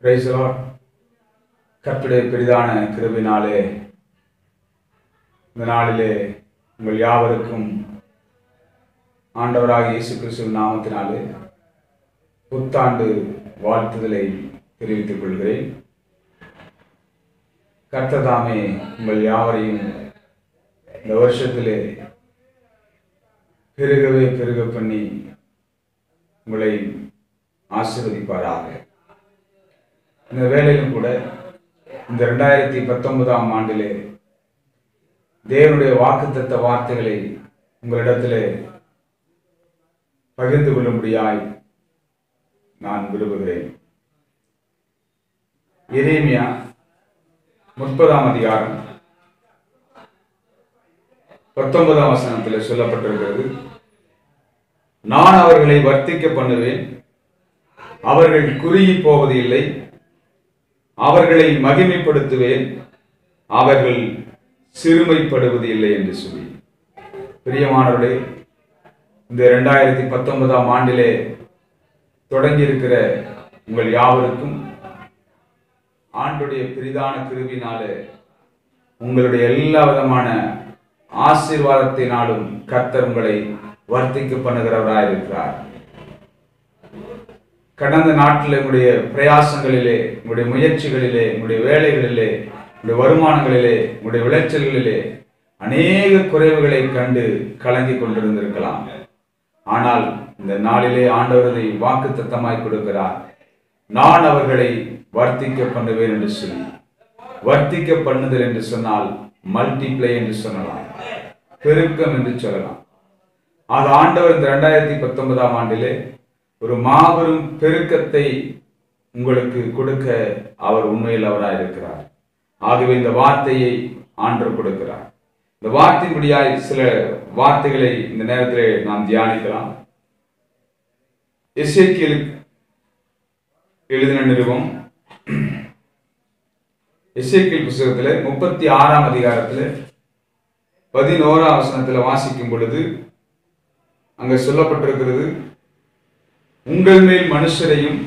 price கர்த்தருடைய பெரிதான கிருபினாலே இந்த நாளிலே உங்கள் யாவருக்கும் ஆண்டவராக இயேசு கிறிஸ்துவின் நாமத்தினாலே புத்தாண்டு வாழ்த்துதலை தெரிவித்துக் கொள்கிறேன் கர்த்ததாமே உங்கள் யாவரையும் இந்த வருஷத்திலே பெருகவே பெருக பண்ணி உங்களை ஆசீர்வதிப்பாராக இந்த வேலையிலும் கூட இந்த ரெண்டாயிரத்தி பத்தொன்பதாம் ஆண்டிலே தேவனுடைய வாக்குத்தத்த வார்த்தைகளை உங்களிடத்திலே பகிர்ந்து கொள்ளும்படியாய் நான் விரும்புகிறேன் எரேமியா முப்பதாம் அதிகாரம் பத்தொன்பதாம் வசனத்தில் சொல்லப்பட்டிருக்கிறது நான் அவர்களை வர்த்திக்க பண்ணுவேன் அவர்கள் குறுகி போவது இல்லை அவர்களை மகிமைப்படுத்துவேன் அவர்கள் சிறுமைப்படுவது இல்லை என்று சொல்லி பிரியமானவர்களே இந்த இரண்டாயிரத்தி பத்தொன்பதாம் ஆண்டிலே தொடங்கி இருக்கிற உங்கள் யாவருக்கும் ஆண்டுடைய பெரிதான கிருவினாலே உங்களுடைய எல்லா விதமான ஆசீர்வாதத்தினாலும் கர்த்தர் உங்களை வர்த்திக்க பண்ணுகிறவராய் இருக்கிறார் கடந்த நாட்டில் உங்களுடைய பிரயாசங்களிலே உங்களுடைய முயற்சிகளிலே உங்களுடைய வேலைகளிலே உங்களுடைய வருமானங்களிலே உங்களுடைய விளைச்சல்களிலே அநேக குறைவுகளை கண்டு கலங்கி கொண்டிருந்திருக்கலாம் ஆனால் இந்த நாளிலே ஆண்டவரதை வாக்கு தத்தமாய் கொடுக்கிறார் நான் அவர்களை வர்த்திக்க பண்ணுவேன் என்று சொல்லி வர்த்திக்க பண்ணுதல் என்று சொன்னால் மல்டிப்ளை என்று சொல்லலாம் பெருக்கம் என்று சொல்லலாம் ஆக ஆண்டவர் இந்த ரெண்டாயிரத்தி பத்தொன்பதாம் ஆண்டிலே ஒரு மாபெரும் பெருக்கத்தை உங்களுக்கு கொடுக்க அவர் உண்மையில் அவராய் இருக்கிறார் ஆகவே இந்த வார்த்தையை ஆண்டவர் கொடுக்கிறார் இந்த வார்த்தையின்படியாய் சில வார்த்தைகளை இந்த நேரத்தில் நாம் தியானிக்கலாம் எசேக்கியல் எழுதின நிறுவம் எசேக்கியல் புஸ்தகத்தில் முப்பத்தி ஆறாம் அதிகாரத்தில் பதினோராம் வசனத்தில் வாசிக்கும் பொழுது அங்க சொல்லப்பட்டிருக்கிறது உங்கள் மேல் மனுஷரையும்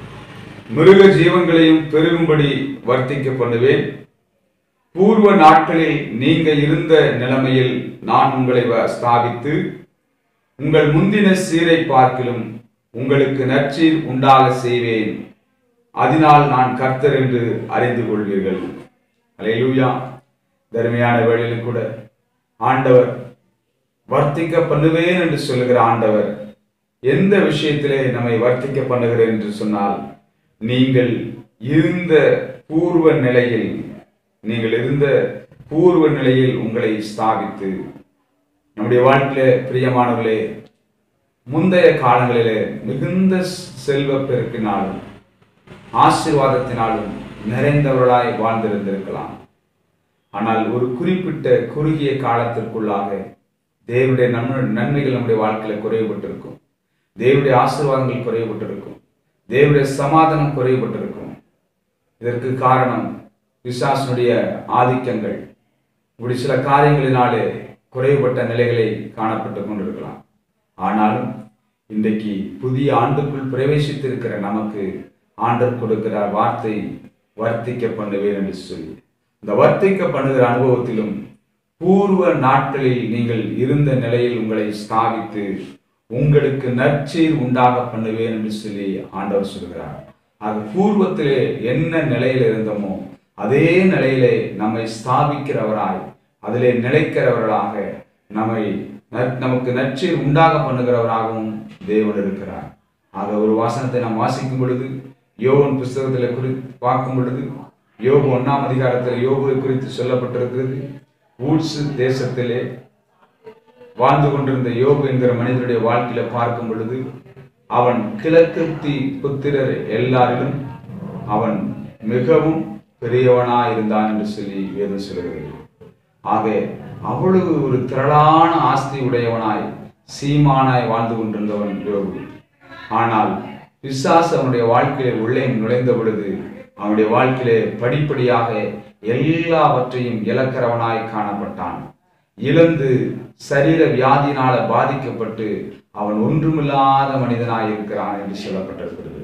மிருக ஜீவன்களையும் பெருகும்படி வர்த்திக்க பண்ணுவேன் பூர்வ நாட்களில் நீங்க இருந்த நிலைமையில் நான் உங்களை வ- ஸ்தாபித்து உங்கள் முந்தின சீரை பார்க்கிலும் உங்களுக்கு நற்சீர் உண்டாக செய்வேன் அதனால் நான் கர்த்தர் என்று அறிந்து கொள்வீர்கள் அல்லேலூயா தர்மையான வேளையிலும் கூட ஆண்டவர் வர்த்திக்க பண்ணுவேன் என்று சொல்லுகிற ஆண்டவர் எந்த விஷயத்திலே நம்மை வர்த்திக்க பண்ணுகிறேன் என்று சொன்னால் நீங்கள் இருந்த பூர்வ நிலையில் நீங்கள் இருந்த பூர்வ நிலையில் உங்களை ஸ்தாபித்து நம்முடைய வாழ்க்கையிலே பிரியமானவர்களே முந்தைய காலங்களிலே மிகுந்த செல்வ பெருக்கினாலும் ஆசீர்வாதத்தினாலும் நிறைந்தவர்களாய் வாழ்ந்திருந்திருக்கலாம் ஆனால் ஒரு குறிப்பிட்ட குறுகிய காலத்திற்குள்ளாக தேவனுடைய நன்மை நன்மைகள் நம்முடைய வாழ்க்கையில குறைவுபட்டிருக்கும் தேவனுடைய ஆசீர்வாதங்கள் குறைவுபட்டிருக்கும் தேவனுடைய சமாதானம் குறைவுபட்டிருக்கும் இதற்கு காரணம் பிசாசனுடைய ஆதிக்கங்கள் இப்படி சில காரியங்களினாலே குறைவுபட்ட நிலைகளை காணப்பட்டு கொண்டிருக்கலாம் ஆனாலும் இன்றைக்கு புதிய ஆண்டுக்குள் பிரவேசித்திருக்கிற நமக்கு ஆண்டர் கொடுக்கிற வார்த்தை வர்த்திக்க பண்ணுவேன் என்று சொல்லி இந்த வர்த்திக்க பண்ணுகிற அனுபவத்திலும் பூர்வ நாட்களில் நீங்கள் இருந்த நிலையில் உங்களை ஸ்தாபித்து உங்களுக்கு நற்சீர் உண்டாக பண்ணுவேன் என்று சொல்லி ஆண்டவர் சொல்கிறார் ஆக பூர்வத்திலே என்ன நிலையில் இருந்தோமோ அதே நிலையிலே நம்மை ஸ்தாபிக்கிறவராய் அதிலே நிலைக்கிறவர்களாக நம்மை நற்- நமக்கு நற்சீர் உண்டாக பண்ணுகிறவராகவும் தேவன் இருக்கிறார் ஆக ஒரு வாசனத்தை நாம் வாசிக்கும் பொழுது யோவன் புஸ்தகத்தில் குறி பார்க்கும் பொழுது யோபு ஒன்னாம் அதிகாரத்தில் யோபுவை குறித்து சொல்லப்பட்டிருக்கிறது ஊட்ஸ் தேசத்திலே வாழ்ந்து கொண்டிருந்த யோபு என்கிற மனிதனுடைய வாழ்க்கையில பார்க்கும் பொழுது அவன் கிழக்கத்தி புத்திரர் எல்லாரிலும் அவன் மிகவும் பெரியவனாய் இருந்தான் என்று சொல்லி வேதம் சொல்கிறது ஆக அவ்வளவு ஒரு திரளான ஆஸ்தி உடையவனாய் சீமானாய் வாழ்ந்து கொண்டிருந்தவன் யோபு ஆனால் பிசாசு அவனுடைய வாழ்க்கையில உள்ளே நுழைந்த பொழுது அவனுடைய வாழ்க்கையிலே படிப்படியாக எல்லாவற்றையும் இழக்கிறவனாய் காணப்பட்டான் இழந்து சரீர வியாதியினால பாதிக்கப்பட்டு அவன் ஒன்றுமில்லாத மனிதனாய் இருக்கிறான் என்று சொல்லப்பட்டிருக்கிறது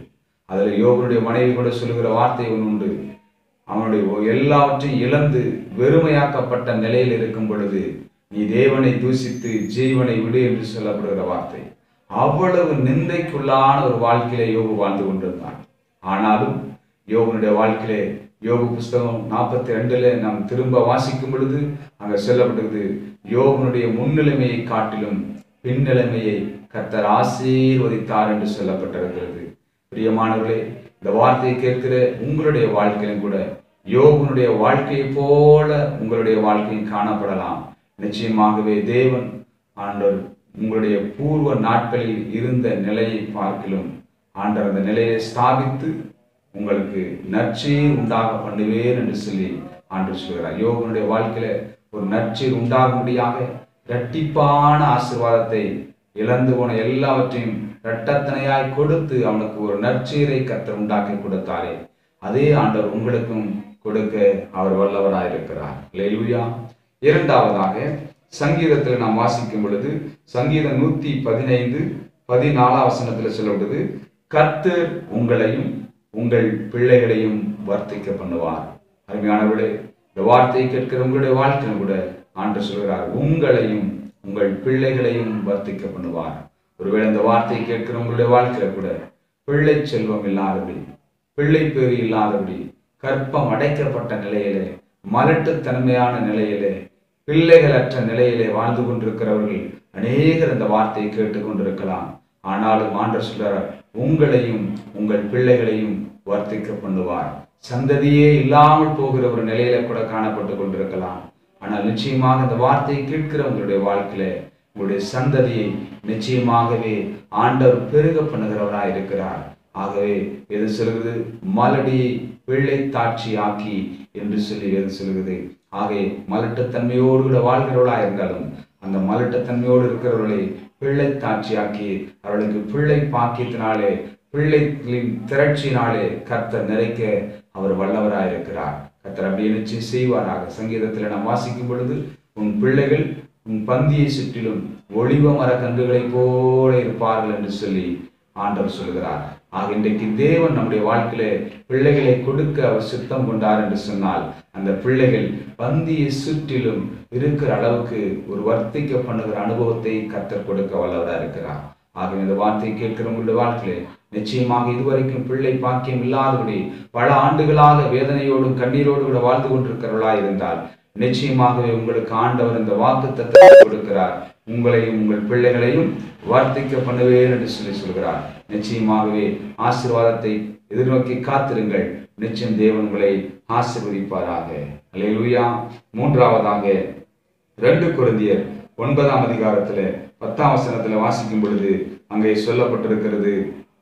அதில் யோகனுடைய மனைவி கூட சொல்லுகிற வார்த்தை ஒன்று உண்டு அவனுடைய எல்லாவற்றையும் இழந்து வெறுமையாக்கப்பட்ட நிலையில் இருக்கும் பொழுது நீ தேவனை தூசித்து ஜீவனை விடு என்று சொல்லப்படுகிற வார்த்தை அவ்வளவு நிந்தைக்குள்ளான ஒரு வாழ்க்கையில யோகு வாழ்ந்து கொண்டிருந்தான் ஆனாலும் யோகனுடைய வாழ்க்கையிலே யோகு புஸ்தகம் நாற்பத்தி ரெண்டுல நாம் திரும்ப வாசிக்கும் பொழுது அங்க சொல்லப்படுகிறது யோகனுடைய முன்னிலைமையை காட்டிலும் பின்னிலைமையை கர்த்தர் ஆசீர்வதித்தார் என்று சொல்லப்பட்டிருக்கிறது பிரியமானவர்களே இந்த வார்த்தையை கேட்கிற உங்களுடைய வாழ்க்கையிலும் கூட யோகனுடைய வாழ்க்கையை போல உங்களுடைய வாழ்க்கையும் காணப்படலாம் நிச்சயமாகவே தேவன் ஆண்டவர் உங்களுடைய பூர்வ நாட்களில் இருந்த நிலையை பார்க்கிலும் ஆண்டவர் அந்த நிலையை ஸ்தாபித்து உங்களுக்கு நற்சீர் உண்டாக பண்ணுவேன் என்று சொல்லி ஆண்டு சொல்கிறார் யோகனுடைய வாழ்க்கையில ஒரு நற்சீர் உண்டாகும்படியாக இரட்டிப்பான ஆசீர்வாதத்தை இழந்து போன எல்லாவற்றையும் இரட்டத்தனையாய் கொடுத்து அவனுக்கு ஒரு நற்சீரை கத்தர் உண்டாக்கி கொடுத்தாரே அதே ஆண்டவர் உங்களுக்கும் கொடுக்க அவர் வல்லவராயிருக்கிறார் லேலுயா இரண்டாவதாக சங்கீதத்தில் நாம் வாசிக்கும் பொழுது சங்கீதம் நூத்தி பதினைந்து பதினாலாம் வசனத்தில் சொல்லப்படுது கர்த்தர் உங்களையும் உங்கள் பிள்ளைகளையும் வர்த்திக்க பண்ணுவார் அருமையானவர்களே இந்த வார்த்தையை கேட்கிற உங்களுடைய வாழ்க்கையில் கூட ஆண்டு சொல்கிறார் உங்களையும் உங்கள் பிள்ளைகளையும் வர்த்திக்க பண்ணுவார் ஒருவேளை இந்த வார்த்தையை கேட்கிற உங்களுடைய வாழ்க்கையில கூட பிள்ளை செல்வம் இல்லாதபடி பிள்ளை பேறு இல்லாதபடி கற்பம் அடைக்கப்பட்ட நிலையிலே மலட்டுத்தன்மையான நிலையிலே பிள்ளைகளற்ற நிலையிலே வாழ்ந்து கொண்டிருக்கிறவர்கள் அநேகர் இந்த வார்த்தையை கேட்டுக்கொண்டிருக்கலாம் ஆனாலும் ஆண்டர் சொல்றார் உங்களையும் உங்கள் பிள்ளைகளையும் வர்த்திக்க பண்ணுவார் சந்ததியே இல்லாமல் போகிற ஒரு நிலையில கூட காணப்பட்டு கொண்டிருக்கலாம் ஆனால் நிச்சயமாக இந்த வார்த்தையை கேட்கிற உங்களுடைய வாழ்க்கையில உங்களுடைய சந்ததியை நிச்சயமாகவே ஆண்டவர் பெருக பண்ணுகிறவராய் இருக்கிறார் ஆகவே எது சொல்கிறது மலடியை பிள்ளை தாட்சி ஆக்கி என்று சொல்லி எது சொல்கிறது ஆகவே மலட்டுத்தன்மையோடு கூட வாழ்கிறவர்களா இருந்தாலும் அந்த மலட்டுத்தன்மையோடு இருக்கிறவர்களை பிள்ளை தாட்சியாக்கி அவர்களுக்கு பிள்ளை பாக்கியத்தினாலே பிள்ளைகளின் திரட்சியினாலே கர்த்தர் நிறைக்க அவர் வல்லவராயிருக்கிறார் கர்த்தர் அப்படியே நிச்சயம் செய்வாராக சங்கீதத்தில் நாம் வாசிக்கும் பொழுது உன் பிள்ளைகள் உன் பந்தியை சுற்றிலும் ஒளிவ மர கன்றுகளைப் போல இருப்பார்கள் என்று சொல்லி ஆண்டவர் சொல்கிறார் ஆக இன்றைக்கு தேவன் நம்முடைய வாழ்க்கையில பிள்ளைகளை கொடுக்க அவர் சித்தம் கொண்டார் என்று சொன்னால் அந்த பிள்ளைகள் பந்தியை சுற்றிலும் இருக்கிற அளவுக்கு ஒரு வர்த்திக்க பண்ணுகிற அனுபவத்தை கத்தர் கொடுக்க வல்லவராக இருக்கிறார் ஆக இந்த வார்த்தையை கேட்கிற உங்களுடைய வாழ்க்கையில நிச்சயமாக இதுவரைக்கும் பிள்ளை பாக்கியம் இல்லாதபடி பல ஆண்டுகளாக வேதனையோடும் கண்ணீரோடு கூட வாழ்ந்து கொண்டிருக்கிறவர்களா இருந்தால் நிச்சயமாகவே உங்களுக்கு ஆண்டவர் இந்த வாக்கு கொடுக்கிறார் உங்களையும் உங்கள் பிள்ளைகளையும் வார்த்தைக்க பண்ணுவேன் என்று சொல்லி சொல்கிறார் நிச்சயமாகவே ஆசீர்வாதத்தை எதிர்நோக்கி காத்திருங்கள் நிச்சயம் தேவன் உங்களை ஆசீர்வதிப்பாராக அல்லேலூயா மூன்றாவதாக ரெண்டு குருந்தியர் ஒன்பதாம் அதிகாரத்துல பத்தாம் வசனத்துல வாசிக்கும் பொழுது அங்கே சொல்லப்பட்டிருக்கிறது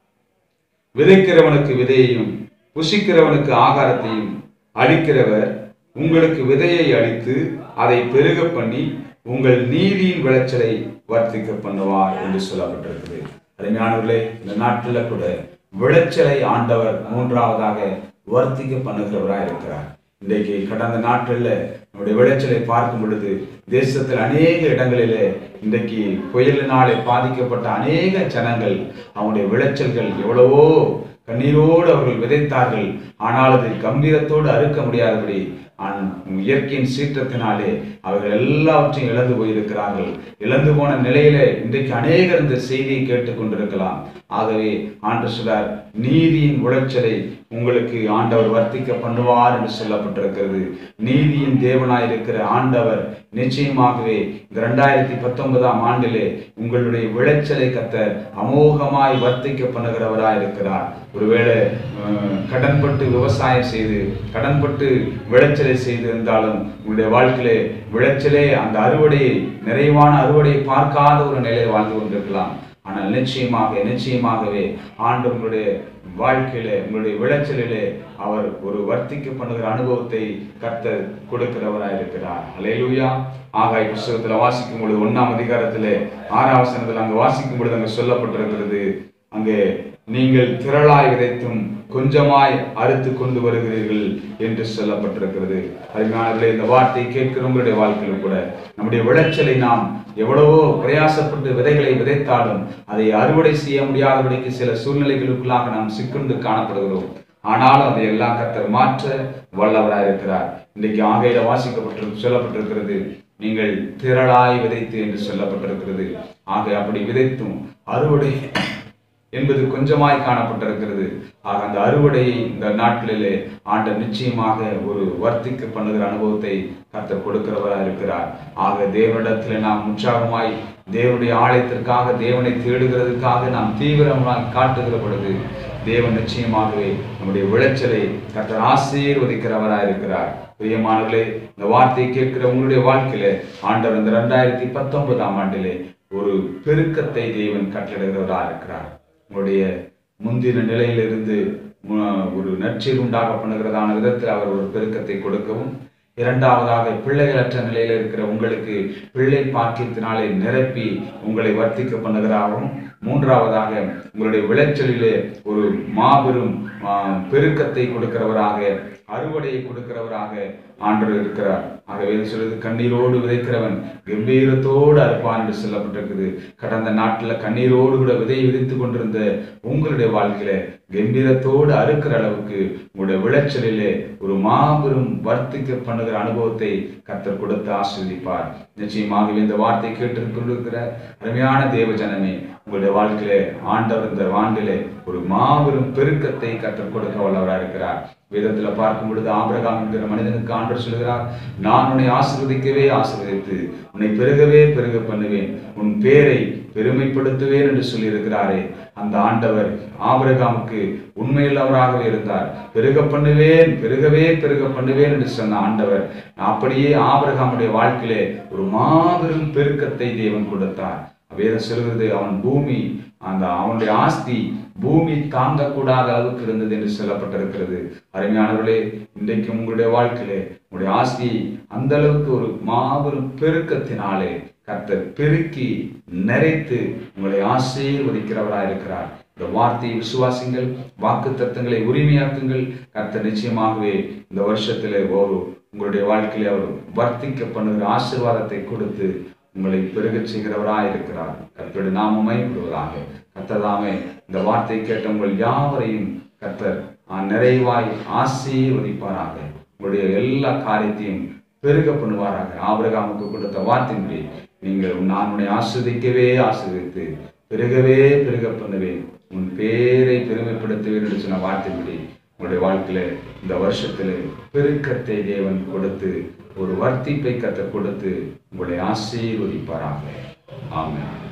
விதைக்கிறவனுக்கு விதையையும் புசிக்கிறவனுக்கு ஆகாரத்தையும் அளிக்கிறவர் உங்களுக்கு விதையை அளித்து அதை பெருக பண்ணி உங்கள் நீதியின் விளைச்சலை வர்த்திக்க பண்ணுவார் என்று சொல்லப்பட்டிருக்கிறது அருமையானவர்களே இந்த நாட்டில் கூட விளைச்சலை ஆண்டவர் மூன்றாவதாக வர்த்திக்க பண்ணுகிறவராக இருக்கிறார் இன்றைக்கு கடந்த நாட்களில் நம்முடைய விளைச்சலை பார்க்கும் பொழுது தேசத்தில் அநேக இடங்களிலே இன்றைக்கு புயலினாலே பாதிக்கப்பட்ட அநேக ஜனங்கள் அவங்களுடைய விளைச்சல்கள் எவ்வளவோ கண்ணீரோடு அவர்கள் விதைத்தார்கள் ஆனால் அது கம்பீரத்தோடு அறுக்க முடியாதபடி ஆன்- இயற்கையின் சீற்றத்தினாலே அவர்கள் எல்லாவற்றையும் இழந்து போயிருக்கிறார்கள் இழந்து போன நிலையில இன்றைக்கு அநேகர் இந்த செய்தியை கேட்டுக்கொண்டிருக்கலாம் ஆகவே ஆண்டு சொல்றார் நீதியின் உளைச்சலை உங்களுக்கு ஆண்டவர் வர்த்திக்க பண்ணுவார் என்று சொல்லப்பட்டிருக்கிறது நீதியின் தேவனாய் இருக்கிற ஆண்டவர் நிச்சயமாகவே இந்த ரெண்டாயிரத்தி பத்தொன்பதாம் ஆண்டிலே உங்களுடைய விளைச்சலை கத்த அமோகமாய் வர்த்திக்க பண்ணுகிறவராய் இருக்கிறார் ஒருவேளை அஹ், கடன்பட்டு விவசாயம் செய்து கடன்பட்டு விளைச்சலை செய்திருந்தாலும் உங்களுடைய வாழ்க்கையிலே விளைச்சலே அந்த அறுவடையை நிறைவான அறுவடையை பார்க்காத ஒரு நிலையை வாழ்ந்து கொண்டிருக்கலாம் ஆனால் நிச்சயமாக நிச்சயமாகவே ஆண்டு உங்களுடைய வாழ்க்கையிலே உங்களுடைய விளைச்சலிலே அவர் ஒரு வர்த்திக்க பண்ணுகிற அனுபவத்தை கர்த்தர் கொடுக்கிறவராய் இருக்கிறார் அலையிலுயா ஆகாய் புஸ்தகத்துல வாசிக்கும் பொழுது ஒண்ணாம் அதிகாரத்திலே ஆறாம் வசனத்தில் அங்கு வாசிக்கும் பொழுது அங்கு சொல்லப்பட்டிருக்கிறது அங்கே நீங்கள் திரளாய் விதைத்தும் கொஞ்சமாய் அறுத்து கொண்டு வருகிறீர்கள் என்று சொல்லப்பட்டிருக்கிறது அருமையானவர்களே இந்த வார்த்தை கேட்கிற உங்களுடைய வாழ்க்கையிலும் கூட நம்முடைய விளைச்சலை நாம் எவ்வளவோ பிரயாசப்பட்டு விதைகளை விதைத்தாலும் அதை அறுவடை செய்ய முடியாதபடிக்கு சில சூழ்நிலைகளுக்குள்ளாக நாம் சிக்குண்டு காணப்படுகிறோம் ஆனாலும் அதை எல்லாம் கர்த்தர் மாற்ற வல்லவராய் இருக்கிறார் இன்றைக்கு ஆகையில வாசிக்கப்பட்டு சொல்லப்பட்டிருக்கிறது நீங்கள் திரளாய் விதைத்து என்று சொல்லப்பட்டிருக்கிறது ஆக அப்படி விதைத்தும் அறுவடை என்பது கொஞ்சமாய் காணப்பட்டிருக்கிறது ஆக அந்த அறுவடையை இந்த நாட்களிலே ஆண்டர் நிச்சயமாக ஒரு வர்த்திக்க பண்ணுகிற அனுபவத்தை கர்த்தர் கொடுக்கிறவராக இருக்கிறார் ஆக தேவனிடத்தில் நாம் உற்சாகமாய் தேவனுடைய ஆலயத்திற்காக தேவனை தேடுகிறதுக்காக நாம் தீவிரமாய் காட்டுகிற பொழுது தேவன் நிச்சயமாகவே நம்முடைய விளைச்சலை கர்த்தர் ஆசீர்வதிக்கிறவராக இருக்கிறார் பிரியமானவர்களே இந்த வார்த்தையை கேட்கிற உங்களுடைய வாழ்க்கையில ஆண்டவர் இந்த ரெண்டாயிரத்தி பத்தொன்பதாம் ஆண்டிலே ஒரு பெருக்கத்தை தேவன் கட்டளிடுகிறவராக இருக்கிறார் உங்களுடைய முந்தின நிலையிலிருந்து மு- ஒரு நற்சீர் உண்டாக பண்ணுகிறதான விதத்தில் அவர் ஒரு பெருக்கத்தை கொடுக்கவும் இரண்டாவதாக பிள்ளைகளற்ற நிலையில் இருக்கிற உங்களுக்கு பிள்ளை பாக்கியத்தினாலே நிரப்பி உங்களை வர்த்திக்க பண்ணுகிறாகவும் மூன்றாவதாக உங்களுடைய விளைச்சலிலே ஒரு மாபெரும் ஆ, பெருக்கத்தை கொடுக்கிறவராக அறுவடையை கொடுக்கிறவராக ஆண்டவர் இருக்கிறார் ஆகவே இது சொல்லுது கண்ணீரோடு விதைக்கிறவன் கம்பீரத்தோடு அறுப்பான் என்று சொல்லப்பட்டிருக்குது கடந்த நாட்டில் கண்ணீரோடு கூட விதை விதைத்து கொண்டிருந்த உங்களுடைய வாழ்க்கையில கம்பீரத்தோடு அறுக்கிற அளவுக்கு உங்களுடைய விளைச்சலிலே ஒரு மாபெரும் வர்த்திக்க பண்ணுகிற அனுபவத்தை கர்த்தர் கொடுத்து ஆஸ்வதிப்பார் நிச்சயமாகவே இந்த வார்த்தை கேட்டிருக்கிற அருமையான தேவ ஜனமே உங்களுடைய வாழ்க்கையிலே ஆண்டவர் இந்த ஆண்டிலே ஒரு மாபெரும் பெருக்கத்தை கற்றுக் கொடுக்க வல்லவராக இருக்கிறார் வேதத்துல பார்க்கும் பொழுது ஆபிரகாம் என்கிற மனிதனுக்கு ஆண்டவர் சொல்கிறார் நான் உன்னை ஆசீர்வதிக்கவே ஆசீர்வதித்து உன்னை பெருகவே பெருக பண்ணுவேன் உன் பேரை பெருமைப்படுத்துவேன் என்று சொல்லியிருக்கிறாரே அந்த ஆண்டவர் ஆபிரகாமுக்கு உண்மையுள்ளவராகவே இருந்தார் பெருக பண்ணுவேன் பெருகவே பெருக பண்ணுவேன் என்று சொன்ன ஆண்டவர் அப்படியே ஆபிரகாமுடைய வாழ்க்கையிலே ஒரு மாபெரும் பெருக்கத்தை தேவன் கொடுத்தார் வேதம் சொல்கிறது அவன் பூமி அந்த அவனுடைய ஆஸ்தி பூமி தாங்கக்கூடாத அளவுக்கு இருந்தது என்று சொல்லப்பட்டிருக்கிறது அருமையானவர்களே இன்றைக்கு உங்களுடைய வாழ்க்கையிலே உங்களுடைய ஆஸ்தி அந்த அளவுக்கு ஒரு மாபெரும் பெருக்கத்தினாலே கர்த்தர் பெருக்கி நிறைத்து உங்களை ஆசீர்வதிக்கிறவராய் இருக்கிறார் இந்த வார்த்தையை விசுவாசிங்கள் வாக்கு தத்தங்களை உரிமையாக்குங்கள் கர்த்தர் நிச்சயமாகவே இந்த வருஷத்திலே ஒரு உங்களுடைய வாழ்க்கையிலே அவர் வர்த்திக்க பண்ணுகிற ஆசீர்வாதத்தை கொடுத்து உங்களை பெருகச் செய்கிறவராய் இருக்கிறார் கர்த்தருடைய நாமமை விடுவதாக கர்த்ததாமே இந்த வார்த்தை கேட்ட உங்கள் யாவரையும் கர்த்தர் ஆ, நிறைவாய் ஆசீர்வதிப்பாராக உங்களுடைய எல்லா காரியத்தையும் பெருக பண்ணுவாராக ஆபிரகாமுக்கு கொடுத்த வார்த்தையின்படி நீங்கள் நான் உன்னை ஆஸ்வதிக்கவே ஆஸ்வதித்து பெருகவே பெருக பண்ணுவேன் உன் பேரை பெருமைப்படுத்துவேன் என்று சொன்ன வார்த்தையின்படி உங்களுடைய வாழ்க்கையில இந்த வருஷத்துல பெருக்கத்தை தேவன் கொடுத்து ஒரு வர்த்திப்பை கத்த கொடுத்து உங்களை ஆசீர்வதிப்பாராக ஆமென்